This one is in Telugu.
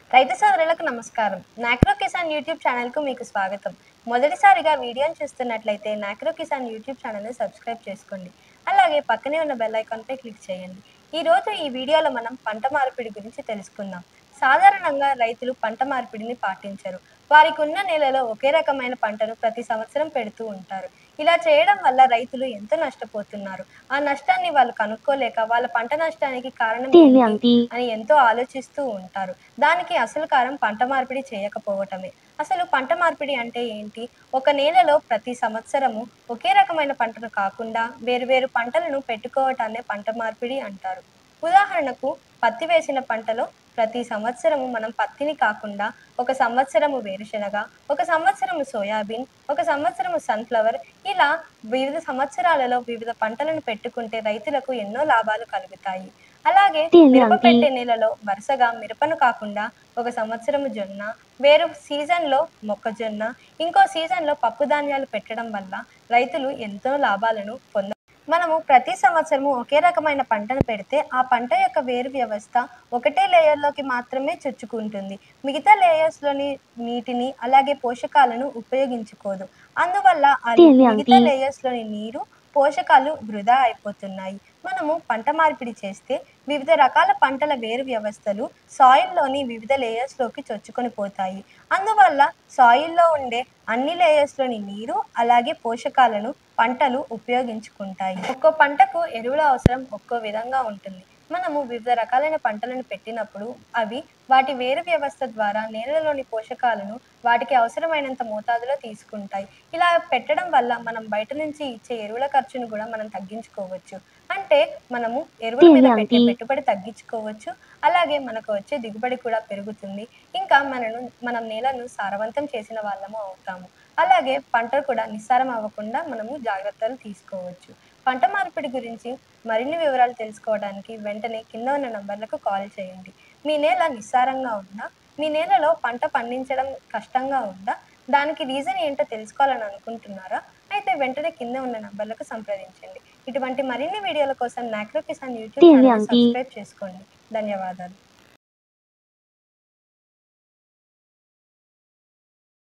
రైతు సోదరులకు నమస్కారం నాక్రో కిసాన్ యూట్యూబ్ ఛానల్కు మీకు స్వాగతం మొదటిసారిగా వీడియోని చూస్తున్నట్లయితే నాక్రో కిసాన్ యూట్యూబ్ ఛానల్ని సబ్స్క్రైబ్ చేసుకోండి అలాగే పక్కనే ఉన్న బెల్ ఐకాన్పై క్లిక్ చేయండి ఈ రోజు ఈ వీడియోలో మనం పంట మార్పిడి గురించి తెలుసుకుందాం సాధారణంగా రైతులు పంట మార్పిడిని పాటించరు వారికి ఉన్న నేలలో ఒకే రకమైన పంటను ప్రతి సంవత్సరం పెడుతూ ఉంటారు ఇలా చేయడం వల్ల రైతులు ఎంతో నష్టపోతున్నారు ఆ నష్టాన్ని వాళ్ళు కనుక్కోలేక వాళ్ళ పంట నష్టానికి కారణం ఏంటి అని ఎంతో ఆలోచిస్తూ ఉంటారు దానికి అసలు కారణం పంట మార్పిడి చేయకపోవటమే అసలు పంట మార్పిడి అంటే ఏంటి ఒక నేలలో ప్రతి సంవత్సరము ఒకే రకమైన పంటను కాకుండా వేరువేరు పంటలను పెట్టుకోవటాన్నే పంట మార్పిడి అంటారు ఉదాహరణకు పత్తి వేసిన పంటలో ప్రతి సంవత్సరము మనం పత్తిని కాకుండా ఒక సంవత్సరము వేరుశనగ ఒక సంవత్సరము సోయాబీన్ ఒక సంవత్సరము సన్ఫ్లవర్ ఇలా వివిధ సంవత్సరాలలో వివిధ పంటలను పెట్టుకుంటే రైతులకు ఎన్నో లాభాలు కలుగుతాయి అలాగే మిరప పెట్టే నెలలో వరుసగా మిరపను కాకుండా ఒక సంవత్సరము జొన్న వేరు సీజన్లో మొక్కజొన్న ఇంకో సీజన్లో పప్పు ధాన్యాలు పెట్టడం వల్ల రైతులు ఎంతో లాభాలను పొంద మనము ప్రతి సంవత్సరము ఒకే రకమైన పంటను పెడితే ఆ పంట యొక్క వేరు వ్యవస్థ ఒకటే లేయర్లోకి మాత్రమే చొచ్చుకుంటుంది మిగతా లేయర్స్లోని నీటిని అలాగే పోషకాలను ఉపయోగించుకోదు అందువల్ల అది మిగతా లేయర్స్లోని నీరు పోషకాలు వృధా అయిపోతున్నాయి మనము పంట మార్పిడి చేస్తే వివిధ రకాల పంటల వేరు వ్యవస్థలు సాయిల్లోని వివిధ లేయర్స్లోకి చొచ్చుకొని పోతాయి అందువల్ల సాయిల్లో ఉండే అన్ని లేయర్స్లోని నీరు అలాగే పోషకాలను పంటలు ఉపయోగించుకుంటాయి ఒక్కో పంటకు ఎరువుల అవసరం ఒక్కో విధంగా ఉంటుంది మనము వివిధ రకాలైన పంటలను పెట్టినప్పుడు అవి వాటి వేరు వ్యవస్థ ద్వారా నేలలోని పోషకాలను వాటికి అవసరమైనంత మోతాదులో తీసుకుంటాయి ఇలా పెట్టడం వల్ల మనం బయట నుంచి ఇచ్చే ఎరువుల ఖర్చును కూడా మనం తగ్గించుకోవచ్చు అంటే మనము ఎరువుల మీద పెట్టే పెట్టుబడి తగ్గించుకోవచ్చు అలాగే మనకు వచ్చే దిగుబడి కూడా పెరుగుతుంది ఇంకా మనను మనం నేలను సారవంతం చేసిన వాళ్ళము అవుతాము అలాగే పంట కూడా నిస్సారం అవ్వకుండా మనము జాగ్రత్తలు తీసుకోవచ్చు పంట మార్పిడి గురించి మరిన్ని వివరాలు తెలుసుకోవడానికి వెంటనే కింద ఉన్న నంబర్లకు కాల్ చేయండి మీ నేల నిస్సారంగా ఉందా మీ నేలలో పంట పండించడం కష్టంగా ఉందా దానికి రీజన్ ఏంటో తెలుసుకోవాలని అనుకుంటున్నారా అయితే వెంటనే కింద ఉన్న నంబర్లకు సంప్రదించండి ఇటువంటి మరిన్ని వీడియోల కోసం నాక్రో కిసాన్ యూట్యూబ్ ఛానల్ సబ్స్క్రైబ్ చేసుకోండి ధన్యవాదాలు